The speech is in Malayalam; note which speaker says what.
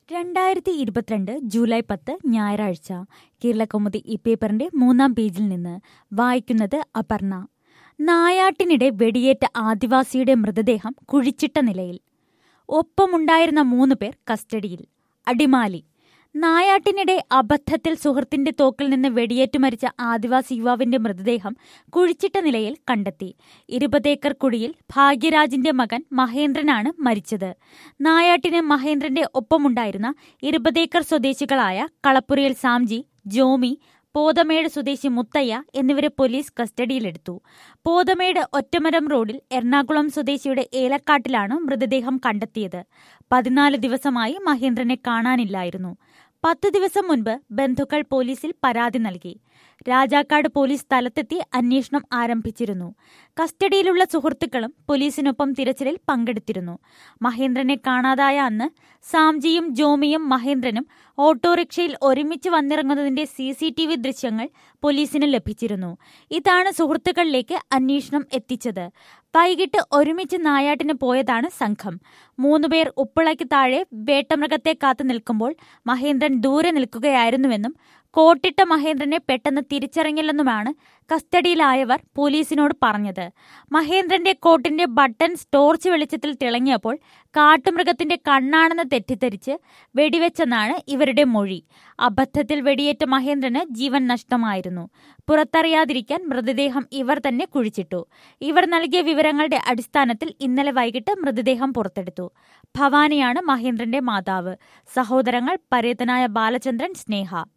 Speaker 1: രണ്ടായിരത്തി ഇരുപത്തിരണ്ട് ജൂലൈ പത്ത് ഞായറാഴ്ച കേരളകൗമുദി ഈ പേപ്പറിന്റെ മൂന്നാം പേജിൽ നിന്ന് വായിക്കുന്നത് അപർണ നായാട്ടിനിടെ വെടിയേറ്റ ആദിവാസിയുടെ മൃതദേഹം കുഴിച്ചിട്ട നിലയിൽ ഒപ്പമുണ്ടായിരുന്ന മൂന്ന് പേർ കസ്റ്റഡിയിൽ അടിമാലി നായാട്ടിനിടെ അബദ്ധത്തിൽ സുഹൃത്തിന്റെ തോക്കിൽ നിന്ന് വെടിയേറ്റു മരിച്ച ആദിവാസി യുവാവിന്റെ മൃതദേഹം കുഴിച്ചിട്ട നിലയിൽ കണ്ടെത്തി ഇരുപതേക്കർ കുഴിയിൽ ഭാഗ്യരാജിന്റെ മകൻ മഹേന്ദ്രനാണ് മരിച്ചത് നായാട്ടിന് മഹേന്ദ്രന്റെ ഒപ്പമുണ്ടായിരുന്ന ഇരുപതേക്കർ സ്വദേശികളായ കളപ്പുരയിൽ സാംജി ജോമി പോതമേട് സ്വദേശി മുത്തയ്യ എന്നിവരെ പോലീസ് കസ്റ്റഡിയിലെടുത്തു പോതമേട് ഒറ്റമരം റോഡിൽ എറണാകുളം സ്വദേശിയുടെ ഏലക്കാട്ടിലാണ് മൃതദേഹം കണ്ടെത്തിയത് പതിനാല് ദിവസമായി മഹേന്ദ്രനെ കാണാനില്ലായിരുന്നു പത്ത് ദിവസം മുൻപ് ബന്ധുക്കൾ പോലീസിൽ പരാതി നൽകി രാജാക്കാട് പോലീസ് സ്ഥലത്തെത്തി അന്വേഷണം ആരംഭിച്ചിരുന്നു കസ്റ്റഡിയിലുള്ള സുഹൃത്തുക്കളും പോലീസിനൊപ്പം തിരച്ചിലിൽ പങ്കെടുത്തിരുന്നു മഹേന്ദ്രനെ കാണാതായ അന്ന് സാംജിയും ജോമിയും മഹേന്ദ്രനും ഓട്ടോറിക്ഷയിൽ ഒരുമിച്ച് വന്നിറങ്ങുന്നതിന്റെ സി സി ടി വി ദൃശ്യങ്ങൾ പോലീസിന് ലഭിച്ചിരുന്നു ഇതാണ് സുഹൃത്തുക്കളിലേക്ക് അന്വേഷണം എത്തിച്ചത് വൈകിട്ട് ഒരുമിച്ച് നായാട്ടിന് പോയതാണ് സംഘം മൂന്നുപേർ ഉപ്പിളയ്ക്ക് താഴെ വേട്ടമൃഗത്തെ കാത്തു നിൽക്കുമ്പോൾ മഹേന്ദ്രൻ ദൂരെ നിൽക്കുകയായിരുന്നുവെന്നും കോട്ടിട്ട മഹേന്ദ്രനെ പെട്ടെന്ന് തിരിച്ചറിഞ്ഞില്ലെന്നുമാണ് കസ്റ്റഡിയിലായവർ പോലീസിനോട് പറഞ്ഞത് മഹേന്ദ്രന്റെ കോട്ടിന്റെ ബട്ടൺസ് ടോർച്ച് വെളിച്ചത്തിൽ തിളങ്ങിയപ്പോൾ കാട്ടുമൃഗത്തിന്റെ കണ്ണാണെന്ന് തെറ്റിദ്ധരിച്ച് വെടിവെച്ചെന്നാണ് ഇവരുടെ മൊഴി അബദ്ധത്തിൽ വെടിയേറ്റ മഹേന്ദ്രന് ജീവൻ നഷ്ടമായിരുന്നു പുറത്തറിയാതിരിക്കാൻ മൃതദേഹം ഇവർ തന്നെ കുഴിച്ചിട്ടു ഇവർ നൽകിയ വിവരങ്ങളുടെ അടിസ്ഥാനത്തിൽ ഇന്നലെ വൈകിട്ട് മൃതദേഹം പുറത്തെടുത്തു ഭവാനിയാണ് മഹേന്ദ്രന്റെ മാതാവ് സഹോദരങ്ങൾ പരേതനായ ബാലചന്ദ്രൻ സ്നേഹ